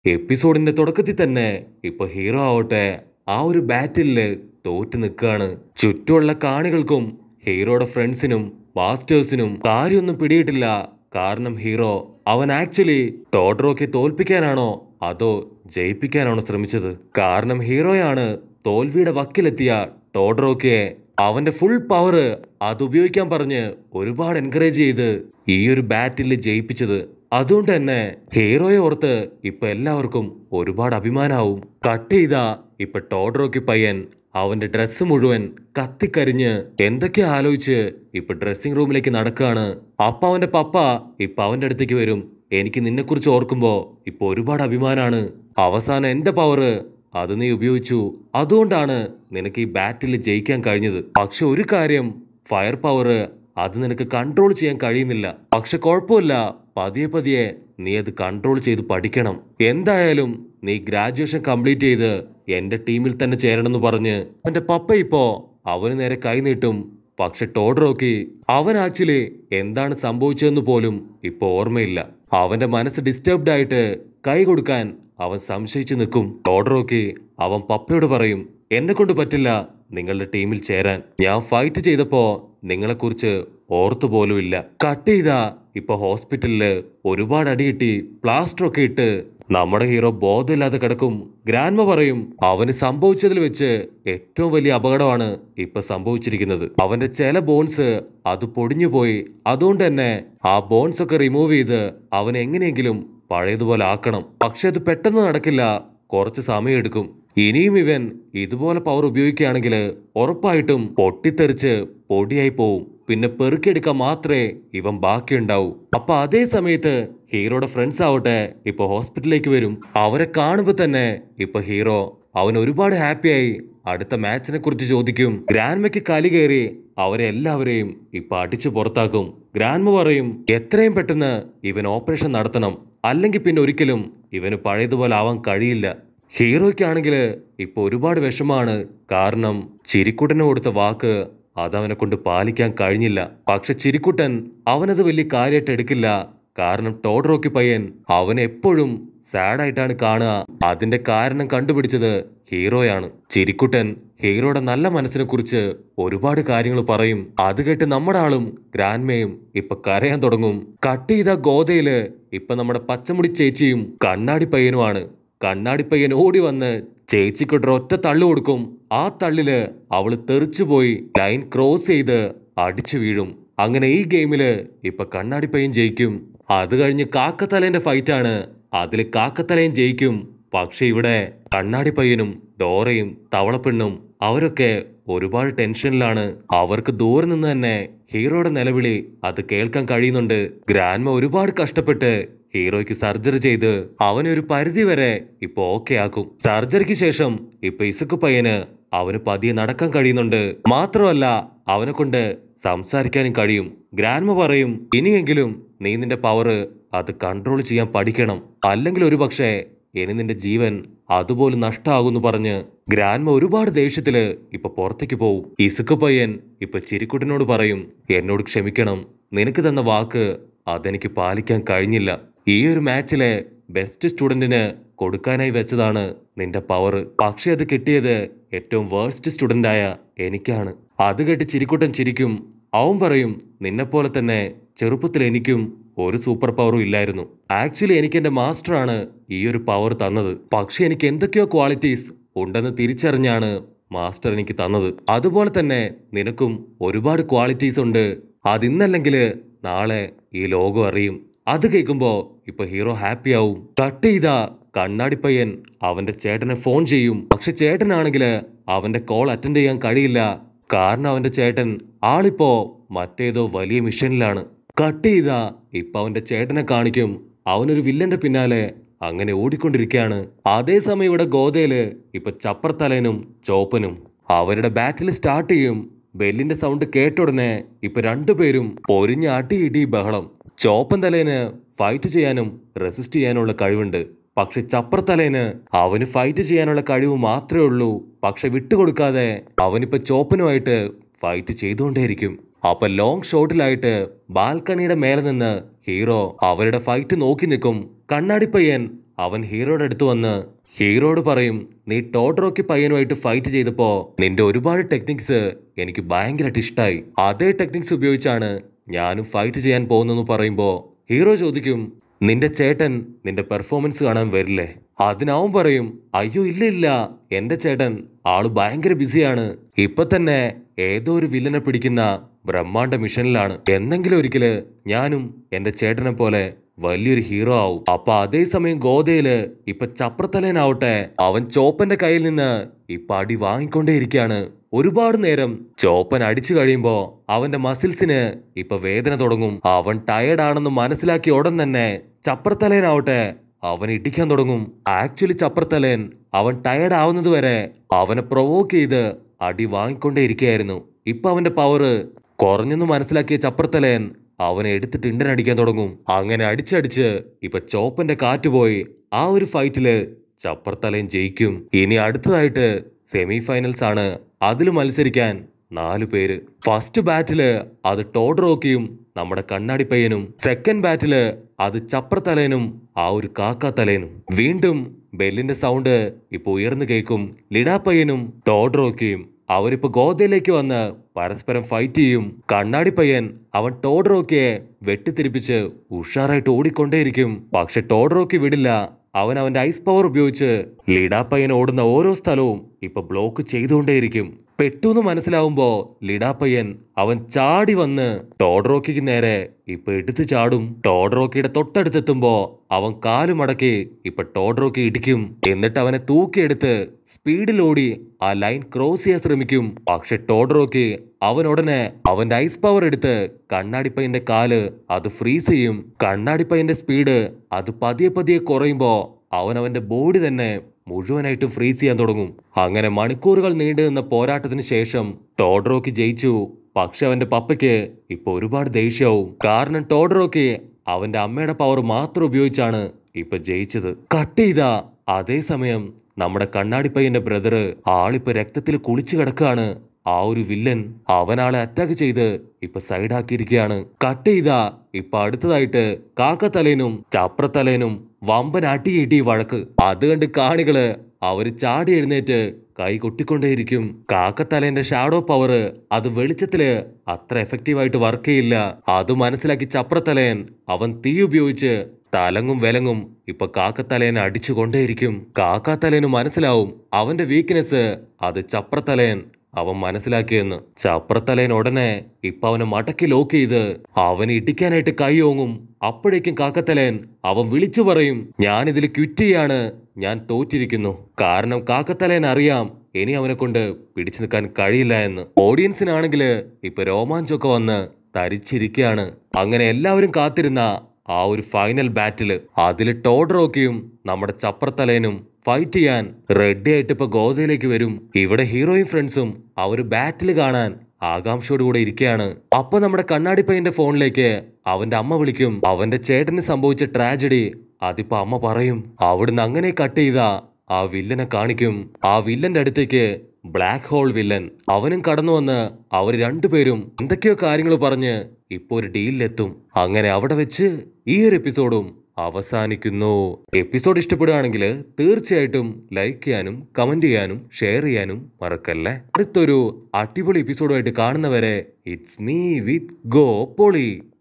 എപ്പിസോഡിന്റെ തുടക്കത്തിൽ തന്നെ ഇപ്പൊ ഹീറോ ആവട്ടെ ആ ഒരു ബാറ്റില് തോറ്റു നിൽക്കുകയാണ് ചുറ്റുമുള്ള കാണികൾക്കും ഹീറോയുടെ ഫ്രണ്ട്സിനും മാസ്റ്റേഴ്സിനും കാര്യമൊന്നും പിടിയിട്ടില്ല കാരണം ഹീറോ അവൻ ആക്ച്വലി ടോഡ്രോക്കെ തോൽപ്പിക്കാനാണോ അതോ ജയിപ്പിക്കാനാണോ ശ്രമിച്ചത് കാരണം ഹീറോയാണ് തോൽവിയുടെ വക്കിലെത്തിയ ടോഡ്രോക്കെ അവന്റെ ഫുൾ പവർ അത് ഉപയോഗിക്കാൻ പറഞ്ഞ് ഒരുപാട് എൻകറേജ് ചെയ്ത് ഈ ഒരു ബാറ്റിൽ ജയിപ്പിച്ചത് അതുകൊണ്ട് തന്നെ ഹീറോയെ ഓർത്ത് ഇപ്പൊ എല്ലാവർക്കും ഒരുപാട് അഭിമാനാവും കട്ട് ചെയ്ത ഇപ്പൊ ടോഡ്രോക്കി പയ്യൻ അവന്റെ ഡ്രസ്സ് മുഴുവൻ കത്തിക്കരിഞ്ഞ് എന്തൊക്കെ ആലോചിച്ച് ഇപ്പൊ ഡ്രസ്സിംഗ് റൂമിലേക്ക് നടക്കുകയാണ് അപ്പ അവന്റെ പപ്പ ഇപ്പൊ അവന്റെ അടുത്തേക്ക് വരും എനിക്ക് നിന്നെക്കുറിച്ച് ഓർക്കുമ്പോ ഇപ്പൊ ഒരുപാട് അഭിമാനാണ് അവസാനം എന്റെ പവർ അത് നീ ഉപയോഗിച്ചു അതുകൊണ്ടാണ് നിനക്ക് ഈ ബാറ്റിൽ ജയിക്കാൻ കഴിഞ്ഞത് പക്ഷെ ഒരു കാര്യം ഫയർ പവർ അത് നിനക്ക് കൺട്രോൾ ചെയ്യാൻ കഴിയുന്നില്ല പക്ഷെ കുഴപ്പമില്ല പതിയെ പതിയെ നീ അത് കൺട്രോൾ ചെയ്ത് പഠിക്കണം എന്തായാലും നീ ഗ്രാജുവേഷൻ കംപ്ലീറ്റ് ചെയ്ത് എന്റെ ടീമിൽ തന്നെ ചേരണമെന്ന് പറഞ്ഞ് അവന്റെ പപ്പ ഇപ്പോ അവന് നേരെ കൈ നീട്ടും പക്ഷെ ടോഡ്രോക്കി അവൻ ആക്ച്വലി എന്താണ് സംഭവിച്ചതെന്ന് പോലും ഇപ്പൊ ഓർമ്മയില്ല അവന്റെ മനസ്സ് ഡിസ്റ്റർബ്ഡ് ആയിട്ട് കൈ കൊടുക്കാൻ അവൻ സംശയിച്ചു നിൽക്കും ടോഡ്രോക്കി അവൻ പപ്പയോട് പറയും എന്നെ കൊണ്ട് പറ്റില്ല നിങ്ങളുടെ ടീമിൽ ചേരാൻ ഞാൻ ഫൈറ്റ് ചെയ്തപ്പോ നിങ്ങളെക്കുറിച്ച് ഓർത്തു പോലുമില്ല കട്ട് ചെയ്താ ഇപ്പൊ ഹോസ്പിറ്റലില് ഒരുപാട് അടികിട്ടി പ്ലാസ്റ്റർ ഒക്കെ ഇട്ട് നമ്മുടെ ഹീറോ ബോധമില്ലാതെ കിടക്കും ഗ്രാൻമ പറയും അവന് സംഭവിച്ചതിൽ വെച്ച് ഏറ്റവും വലിയ അപകടമാണ് ഇപ്പൊ സംഭവിച്ചിരിക്കുന്നത് അവന്റെ ചില ബോൺസ് അത് പൊടിഞ്ഞു പോയി അതുകൊണ്ട് തന്നെ ആ ബോൺസ് ഒക്കെ റിമൂവ് ചെയ്ത് അവൻ എങ്ങനെയെങ്കിലും പഴയതുപോലെ ആക്കണം പക്ഷെ അത് പെട്ടെന്ന് നടക്കില്ല കുറച്ച് സമയമെടുക്കും ഇനിയും ഇവൻ ഇതുപോലെ പവർ ഉപയോഗിക്കുകയാണെങ്കിൽ ഉറപ്പായിട്ടും പൊട്ടിത്തെറിച്ച് പൊടിയായി പോവും പിന്നെ പെറുക്കിയെടുക്കാൻ മാത്രമേ ഇവൻ ബാക്കിയുണ്ടാവൂ അപ്പൊ അതേ സമയത്ത് ഹീറോയുടെ ഫ്രണ്ട്സ് ആവട്ടെ ഇപ്പൊ ഹോസ്പിറ്റലിലേക്ക് വരും അവരെ കാണുമ്പോ തന്നെ ഇപ്പൊ ഹീറോ അവൻ ഒരുപാട് ഹാപ്പിയായി അടുത്ത മാച്ചിനെ കുറിച്ച് ചോദിക്കും ഗ്രാൻമയ്ക്ക് കലി കയറി അവരെ എല്ലാവരെയും ഇപ്പൊ അടിച്ചു പുറത്താക്കും ഗ്രാൻമ പറയും എത്രയും പെട്ടെന്ന് ഇവൻ ഓപ്പറേഷൻ നടത്തണം അല്ലെങ്കിൽ പിന്നെ ഒരിക്കലും ഇവന് പഴയതുപോലെ ആവാൻ കഴിയില്ല ഹീറോയ്ക്കാണെങ്കിൽ ഇപ്പൊ ഒരുപാട് വിഷമാണ് കാരണം ചിരിക്കുട്ടന് കൊടുത്ത വാക്ക് അതവനെ കൊണ്ട് പാലിക്കാൻ കഴിഞ്ഞില്ല പക്ഷെ ചിരിക്കുട്ടൻ അവനത് വലിയ കാര്യമായിട്ട് എടുക്കില്ല കാരണം ടോഡ്രോക്കി പയ്യൻ അവൻ എപ്പോഴും സാഡായിട്ടാണ് കാണുക അതിന്റെ കാരണം കണ്ടുപിടിച്ചത് ഹീറോയാണ് ചിരിക്കുട്ടൻ ഹീറോയുടെ നല്ല മനസ്സിനെ കുറിച്ച് ഒരുപാട് കാര്യങ്ങൾ പറയും അത് കേട്ട് നമ്മുടെ ആളും ഗ്രാൻമയും ഇപ്പൊ കരയാൻ തുടങ്ങും കട്ട് ചെയ്ത ഗോതയില് ഇപ്പൊ നമ്മുടെ പച്ചമുടി ചേച്ചിയും കണ്ണാടി പയ്യനുമാണ് കണ്ണാടി പയ്യൻ ഓടി വന്ന് ചേച്ചിക്കൊട്ട് ഒറ്റ തള്ളു കൊടുക്കും ആ തള്ളില് അവള് തെറിച്ചുപോയി ലൈൻ ക്രോസ് ചെയ്ത് അടിച്ചു വീഴും അങ്ങനെ ഈ ഗെയിമില് ഇപ്പൊ കണ്ണാടി പയ്യൻ ജയിക്കും അത് കഴിഞ്ഞ് കാക്കത്തലേന്റെ ഫൈറ്റാണ് അതില് കാക്കത്തലയും ജയിക്കും പക്ഷെ ഇവിടെ കണ്ണാടി പയ്യനും ഡോറയും തവളപ്പെണ്ണും അവരൊക്കെ ഒരുപാട് ടെൻഷനിലാണ് അവർക്ക് ദൂരെ നിന്ന് തന്നെ ഹീറോയുടെ നിലവിളി അത് കേൾക്കാൻ കഴിയുന്നുണ്ട് ഗ്രാൻമ ഒരുപാട് കഷ്ടപ്പെട്ട് ഹീറോയ്ക്ക് സർജറി ചെയ്ത് അവനെ ഒരു പരിധി വരെ ഇപ്പൊ ഓക്കെ ആക്കും സർജറിക്ക് ശേഷം ഇപ്പൊ ഇസുക്ക് പയ്യന് അവന് പതിയെ നടക്കാൻ കഴിയുന്നുണ്ട് മാത്രമല്ല അവനെ കൊണ്ട് സംസാരിക്കാനും കഴിയും ഗ്രാൻമ പറയും ഇനിയെങ്കിലും നീ നിന്റെ പവർ അത് കൺട്രോൾ ചെയ്യാൻ പഠിക്കണം അല്ലെങ്കിൽ ഒരു പക്ഷേ ഇനി നിന്റെ ജീവൻ അതുപോലെ നഷ്ടമാകുന്നു പറഞ്ഞ് ഗ്രാൻമ ഒരുപാട് ദേഷ്യത്തില് ഇപ്പൊ പുറത്തേക്ക് പോവും ഇസുക്ക് പയ്യൻ ഇപ്പൊ ചിരിക്കുട്ടനോട് പറയും എന്നോട് ക്ഷമിക്കണം നിനക്ക് തന്ന വാക്ക് അതെനിക്ക് പാലിക്കാൻ കഴിഞ്ഞില്ല ഈ ഒരു മാച്ചിലെ ബെസ്റ്റ് സ്റ്റുഡന്റിന് കൊടുക്കാനായി വെച്ചതാണ് നിന്റെ പവർ പക്ഷെ അത് കിട്ടിയത് ഏറ്റവും വേർസ്റ്റ് സ്റ്റുഡന്റായ എനിക്കാണ് അത് കേട്ട് ചിരിക്കുട്ടൻ ചിരിക്കും അവൻ പറയും നിന്നെപ്പോലെ തന്നെ ചെറുപ്പത്തിൽ എനിക്കും ഒരു സൂപ്പർ പവറും ഇല്ലായിരുന്നു ആക്ച്വലി എനിക്ക് എന്റെ മാസ്റ്ററാണ് ഈ ഒരു പവർ തന്നത് പക്ഷെ എനിക്ക് എന്തൊക്കെയോ ക്വാളിറ്റീസ് ഉണ്ടെന്ന് തിരിച്ചറിഞ്ഞാണ് മാസ്റ്റർ എനിക്ക് തന്നത് അതുപോലെ തന്നെ നിനക്കും ഒരുപാട് ക്വാളിറ്റീസ് ഉണ്ട് അതിന്നല്ലെങ്കിൽ നാളെ ഈ ലോകം അറിയും അത് കേൾക്കുമ്പോ ഇപ്പൊ ഹീറോ ഹാപ്പി ആവും കട്ട് ചെയ്ത കണ്ണാടി പയ്യൻ അവന്റെ ചേട്ടനെ ഫോൺ ചെയ്യും പക്ഷെ ചേട്ടനാണെങ്കിൽ അവന്റെ കോൾ അറ്റൻഡ് ചെയ്യാൻ കഴിയില്ല കാരണം അവന്റെ ചേട്ടൻ ആളിപ്പോ മറ്റേതോ വലിയ മിഷനിലാണ് കട്ട് ചെയ്ത ഇപ്പൊ അവന്റെ ചേട്ടനെ കാണിക്കും അവനൊരു വില്ലന്റെ പിന്നാലെ അങ്ങനെ ഓടിക്കൊണ്ടിരിക്കുകയാണ് അതേസമയം ഇവിടെ ഗോതയില് ഇപ്പൊ ചപ്പർത്തലേനും ചോപ്പനും അവരുടെ ബാറ്റിൽ സ്റ്റാർട്ട് ചെയ്യും ബെല്ലിന്റെ സൗണ്ട് കേട്ടുടനെ ഇപ്പൊ രണ്ടുപേരും പൊരിഞ്ഞ അടി ഇടി ബഹളം ചോപ്പൻ തലേന് ഫൈറ്റ് ചെയ്യാനും റെസിസ്റ്റ് ചെയ്യാനുള്ള കഴിവുണ്ട് പക്ഷെ ചപ്പർത്തലേന് അവന് ഫൈറ്റ് ചെയ്യാനുള്ള കഴിവ് മാത്രമേ ഉള്ളൂ പക്ഷെ വിട്ടുകൊടുക്കാതെ അവനിപ്പോ ചോപ്പനുമായിട്ട് ഫൈറ്റ് ചെയ്തുകൊണ്ടേയിരിക്കും അപ്പൊ ലോങ് ഷോട്ടിലായിട്ട് ബാൽക്കണിയുടെ മേലെ നിന്ന് ഹീറോ അവരുടെ ഫൈറ്റ് നോക്കി നിൽക്കും കണ്ണാടി പയ്യൻ അവൻ ഹീറോയുടെ അടുത്ത് വന്ന് ഹീറോയോട് പറയും നീ ടോട്ടറോക്കി പയ്യനുമായിട്ട് ഫൈറ്റ് ചെയ്തപ്പോ നിന്റെ ഒരുപാട് ടെക്നിക്സ് എനിക്ക് ഭയങ്കരമായിട്ട് ഇഷ്ടമായി അതേ ടെക്നിക്സ് ഉപയോഗിച്ചാണ് ഞാനും ഫൈറ്റ് ചെയ്യാൻ പോകുന്നെന്ന് പറയുമ്പോ ഹീറോ ചോദിക്കും നിന്റെ ചേട്ടൻ നിന്റെ പെർഫോമൻസ് കാണാൻ വരില്ലേ അതിനവൻ പറയും അയ്യോ ഇല്ല ഇല്ല എന്റെ ചേട്ടൻ ആള് ഭയങ്കര ബിസിയാണ് ഇപ്പൊ തന്നെ ഏതോ ഒരു വില്ലനെ പിടിക്കുന്ന ബ്രഹ്മാണ്ഡ മിഷനിലാണ് എന്നെങ്കിലും ഒരിക്കല് ഞാനും എന്റെ ചേട്ടനെ പോലെ വലിയൊരു ഹീറോ ആവും അപ്പൊ അതേസമയം ഗോതയില് ഇപ്പൊ ചപ്രത്തലേനാവട്ടെ അവൻ ചോപ്പന്റെ കയ്യിൽ നിന്ന് ഇപ്പൊ അടി വാങ്ങിക്കൊണ്ടേയിരിക്കാണ് ഒരുപാട് നേരം ചോപ്പൻ അടിച്ചു കഴിയുമ്പോ അവന്റെ മസിൽസിന് ഇപ്പൊ വേദന തുടങ്ങും അവൻ ടയർഡ് ആണെന്ന് മനസ്സിലാക്കിയ ഉടൻ തന്നെ ചപ്രത്തലേനാവട്ടെ അവൻ ഇടിക്കാൻ തുടങ്ങും ആക്ച്വലി ചപ്രത്തലേൻ അവൻ ടയർഡ് ആവുന്നത് വരെ അവനെ പ്രൊവോക്ക് ചെയ്ത് അടി വാങ്ങിക്കൊണ്ടേയിരിക്കുകയായിരുന്നു ഇപ്പൊ അവന്റെ പവർ കുറഞ്ഞെന്ന് മനസ്സിലാക്കിയ ചപ്രത്തലേൻ അവനെ എടുത്തിട്ട് ഇണ്ടനടിക്കാൻ തുടങ്ങും അങ്ങനെ അടിച്ചടിച്ച് ഇപ്പൊ ചോപ്പന്റെ കാറ്റ് പോയി ആ ഒരു ഫൈറ്റില് ചപ്പർത്തലയും ജയിക്കും ഇനി അടുത്തതായിട്ട് സെമി ഫൈനൽസ് ആണ് അതിൽ മത്സരിക്കാൻ നാലു പേര് ഫസ്റ്റ് ബാറ്റില് അത് ടോഡറോക്കിയും നമ്മുടെ കണ്ണാടി പയ്യനും സെക്കൻഡ് ബാറ്റില് അത് ചപ്രത്തലേനും ആ ഒരു കാക്കാത്തലേനും വീണ്ടും ബെല്ലിന്റെ സൗണ്ട് ഇപ്പൊ ഉയർന്നു കേൾക്കും ലിഡാപ്പയ്യനും ടോഡറോക്കിയും അവരിപ്പോ ഗോതയിലേക്ക് വന്ന് പരസ്പരം ഫൈറ്റ് ചെയ്യും കണ്ണാടി പയ്യൻ അവൻ ടോഡറോക്കിയെ വെട്ടിത്തിരിപ്പിച്ച് ഉഷാറായിട്ട് ഓടിക്കൊണ്ടേയിരിക്കും പക്ഷെ ടോഡറോക്കി വിടില്ല അവൻ അവന്റെ ഐസ് പവർ ഉപയോഗിച്ച് ലിഡാപ്പയ്യൻ ഓടുന്ന ഓരോ സ്ഥലവും ഇപ്പൊ ബ്ലോക്ക് ചെയ്തുകൊണ്ടേയിരിക്കും പെട്ടെന്ന് മനസ്സിലാവുമ്പോ ലിഡാപ്പയ്യൻ അവൻ ചാടി വന്ന് ടോഡറോക്കിക്ക് നേരെ ഇപ്പൊ എടുത്തു ചാടും ടോഡറോക്കിയുടെ തൊട്ടടുത്തെത്തുമ്പോ അവൻ കാല് മടക്കി ഇപ്പൊ ടോഡറോക്കി ഇടിക്കും എന്നിട്ട് അവനെ തൂക്കിയെടുത്ത് സ്പീഡിൽ ഓടി ആ ലൈൻ ക്രോസ് ചെയ്യാൻ ശ്രമിക്കും പക്ഷെ ടോഡറോക്കി അവൻ ഉടനെ അവന്റെ ഐസ് പവർ എടുത്ത് കണ്ണാടിപ്പയ്യന്റെ കാല് അത് ഫ്രീസ് ചെയ്യും കണ്ണാടിപ്പയ്യന്റെ സ്പീഡ് അത് പതിയെ പതിയെ കുറയുമ്പോ അവൻ അവന്റെ ബോഡി തന്നെ മുഴുവനായിട്ട് ഫ്രീസ് ചെയ്യാൻ തുടങ്ങും അങ്ങനെ മണിക്കൂറുകൾ നീണ്ടു നിന്ന പോരാട്ടത്തിന് ശേഷം ടോഡറോക്കി ജയിച്ചു പക്ഷെ അവന്റെ പപ്പയ്ക്ക് ഇപ്പൊ ഒരുപാട് ദേഷ്യവും കാരണം ടോഡറോക്കി അവന്റെ അമ്മയുടെ പവർ മാത്രം ഉപയോഗിച്ചാണ് ഇപ്പൊ ജയിച്ചത് കട്ട് ചെയ്ത അതേസമയം നമ്മുടെ കണ്ണാടിപ്പയ്യന്റെ ബ്രദറ് ആളിപ്പോ രക്തത്തിൽ കുളിച്ചു കിടക്കാണ് ആ ഒരു വില്ലൻ അവനാളെ അറ്റാക്ക് ചെയ്ത് ഇപ്പൊ സൈഡാക്കിയിരിക്കുകയാണ് കട്ട് ചെയ്ത ഇപ്പൊ അടുത്തതായിട്ട് കാക്കത്തലേനും ചപ്രത്തലേനും വമ്പൻ അടി ഇടി വഴക്ക് അത് കണ്ട് കാണികള് അവര് ചാടി എഴുന്നേറ്റ് കൈ കൊട്ടിക്കൊണ്ടേയിരിക്കും കാക്കത്തലേന്റെ ഷാഡോ പവർ അത് വെളിച്ചത്തില് അത്ര എഫക്റ്റീവായിട്ട് വർക്ക് ചെയ്യില്ല അത് മനസ്സിലാക്കി ചപ്രത്തലേൻ അവൻ തീ ഉപയോഗിച്ച് തലങ്ങും വിലങ്ങും ഇപ്പൊ കാക്കത്തലേനെ അടിച്ചു കൊണ്ടേയിരിക്കും കാക്കാത്തലേന് മനസ്സിലാവും അവന്റെ വീക്ക്നെസ് അത് ചപ്രത്തലേൻ അവൻ മനസ്സിലാക്കിയെന്ന് ചപ്രത്തലേൻ ഉടനെ ഇപ്പൊ അവനെ മടക്കി ലോക്ക് ചെയ്ത് അവനെ ഇടിക്കാനായിട്ട് കൈ ഓങ്ങും അപ്പോഴേക്കും കാക്കത്തലേൻ അവൻ വിളിച്ചു പറയും ഞാൻ ഇതിൽ ക്വിറ്റ് ചെയ്യാണ് ഞാൻ തോറ്റിരിക്കുന്നു കാരണം കാക്കത്തലേൻ അറിയാം ഇനി അവനെ കൊണ്ട് പിടിച്ചു നിൽക്കാൻ കഴിയില്ല എന്ന് ഓഡിയൻസിനാണെങ്കിൽ ഇപ്പൊ രോമാഞ്ചമൊക്കെ വന്ന് തരിച്ചിരിക്കുകയാണ് അങ്ങനെ എല്ലാവരും കാത്തിരുന്ന ആ ഒരു ഫൈനൽ ബാറ്റില് അതിൽ ടോഡറോക്കിയും നമ്മുടെ ചപ്രത്തലേനും ഫൈറ്റ് ചെയ്യാൻ റെഡി ആയിട്ട് ഇപ്പൊ ഗോതയിലേക്ക് വരും ഇവിടെ ഹീറോയും ഫ്രണ്ട്സും ആ ഒരു ബാറ്റിൽ കാണാൻ ആകാംക്ഷയോട് കൂടെ ഇരിക്കുകയാണ് അപ്പൊ നമ്മുടെ കണ്ണാടി പയ്യന്റെ ഫോണിലേക്ക് അവന്റെ അമ്മ വിളിക്കും അവന്റെ ചേട്ടന് സംഭവിച്ച ട്രാജഡി അതിപ്പോ അമ്മ പറയും അവിടുന്ന് അങ്ങനെ കട്ട് ചെയ്ത ആ വില്ലനെ കാണിക്കും ആ വില്ലന്റെ അടുത്തേക്ക് ബ്ലാക്ക് ഹോൾ വില്ലൻ അവനും കടന്നു വന്ന് അവർ രണ്ടുപേരും എന്തൊക്കെയോ കാര്യങ്ങൾ പറഞ്ഞ് ഇപ്പൊ ഒരു ഡീലിലെത്തും അങ്ങനെ അവിടെ വെച്ച് ഈ ഒരു എപ്പിസോഡും അവസാനിക്കുന്നു എപ്പിസോഡ് ഇഷ്ടപ്പെടുകയാണെങ്കിൽ തീർച്ചയായിട്ടും ലൈക്ക് ചെയ്യാനും കമന്റ് ചെയ്യാനും ഷെയർ ചെയ്യാനും മറക്കല്ലേ അടുത്തൊരു അടിപൊളി എപ്പിസോഡുമായിട്ട് കാണുന്നവരെ ഇറ്റ്സ് മീ വിത്ത് ഗോ പൊളി